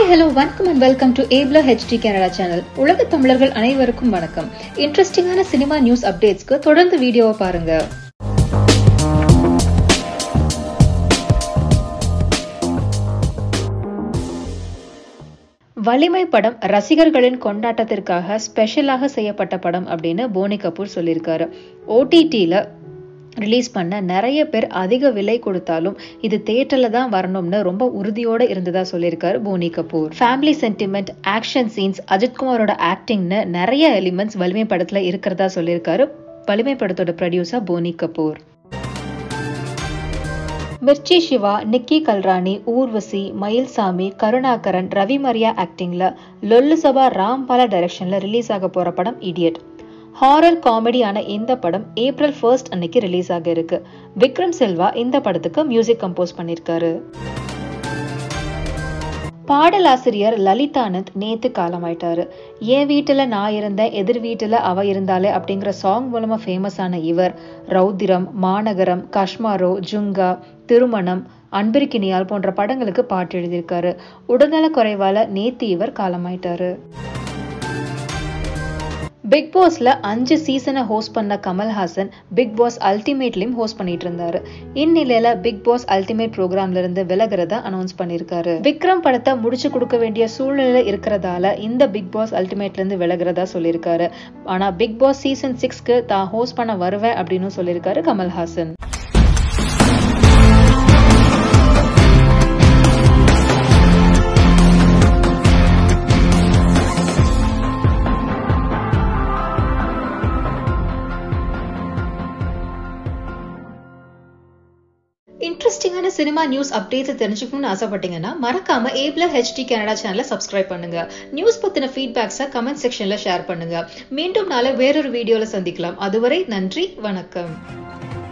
hi hello வணக்கம் and welcome to ஏப்லா HD Canada channel உலக தமிழர்கள் அனைவருக்கும் வணக்கம் இன்ட்ரெஸ்டிங்கான சினிமா நியூஸ் அப்டேட்ஸ்க்கு தொடர்ந்து வீடியோவை பாருங்க வலிமை படம் ரசிகர்களின் கொண்டாட்டத்திற்காக ஸ்பெஷலாக செய்யப்பட்ட படம் அப்படின்னு போனி கபூர் சொல்லியிருக்காரு ஓடிடியில் ரிலீஸ் பண்ண நிறைய பேர் அதிக விலை கொடுத்தாலும் இது தேட்டரில் தான் வரணும்னு ரொம்ப உறுதியோட இருந்ததா சொல்லியிருக்காரு Boney Kapoor family sentiment action scenes அஜித்குமாரோட ஆக்டிங்னு நிறைய எலிமெண்ட்ஸ் வலிமை படத்துல இருக்கிறதா சொல்லியிருக்காரு வலிமை படத்தோட ப்ரொடியூசர் போனி கபூர் மிர்ச்சி சிவா நிக்கி கல்ராணி ஊர்வசி மயில்சாமி கருணாகரன் ரவி மரியா ஆக்டிங்ல லொல்லு சபா ராம்பாலா டைரக்ஷன்ல ரிலீஸ் ஆக போற படம் இடியட் ஹாரர் காமெடியான இந்த படம் ஏப்ரல் ஃபர்ஸ்ட் அன்னைக்கு ரிலீஸ் ஆக இருக்கு விக்ரம் செல்வா இந்த படத்துக்கு மியூசிக் கம்போஸ் பண்ணிருக்காரு பாடலாசிரியர் லலிதானந்த் நேத்து காலமாயிட்டாரு என் வீட்டுல நான் இருந்தேன் எதிர் வீட்டுல அவ இருந்தாலே அப்படிங்கிற சாங் மூலமா ஃபேமஸ் ஆன இவர் ரௌத்திரம் மாநகரம் கஷ்மாரோ ஜுங்கா திருமணம் அன்பிற்கினியால் போன்ற படங்களுக்கு பாட்டு எழுதியிருக்காரு உடல்நல குறைவால நேத்து இவர் காலமாயிட்டாரு பிக் பாஸ்ல அஞ்சு சீசனை ஹோஸ்ட் பண்ண கமல்ஹாசன் பிக் பாஸ் அல்டிமேட்லயும் ஹோஸ்ட் பண்ணிட்டு இருந்தாரு இந்நிலையில பிக் பாஸ் அல்டிமேட் ப்ரோக்ராம்ல இருந்து விலகிறத அனௌன்ஸ் பண்ணிருக்காரு விக்ரம் படத்தை முடிச்சு கொடுக்க வேண்டிய சூழ்நிலை இருக்கிறதால இந்த பிக் பாஸ் அல்டிமேட்ல இருந்து விலகிறதா சொல்லியிருக்காரு ஆனா பிக் பாஸ் சீசன் சிக்ஸ்க்கு தான் ஹோஸ்ட் பண்ண வருவேன் அப்படின்னு சொல்லியிருக்காரு கமல்ஹாசன் இன்ட்ரெஸ்டிங்கான சினிமா நியூஸ் அப்டேட்ஸ் தெரிஞ்சுக்கணும்னு ஆசைப்பட்டீங்கன்னா மறக்காம ஏப்ல ஹெச்டி கனடா சேனலை சப்ஸ்கிரைப் பண்ணுங்க நியூஸ் பத்தின ஃபீட்பேக்ஸை கமெண்ட் செக்ஷன்ல ஷேர் பண்ணுங்க மீண்டும் நாளை வேறொரு வீடியோல சந்திக்கலாம் அதுவரை நன்றி வணக்கம்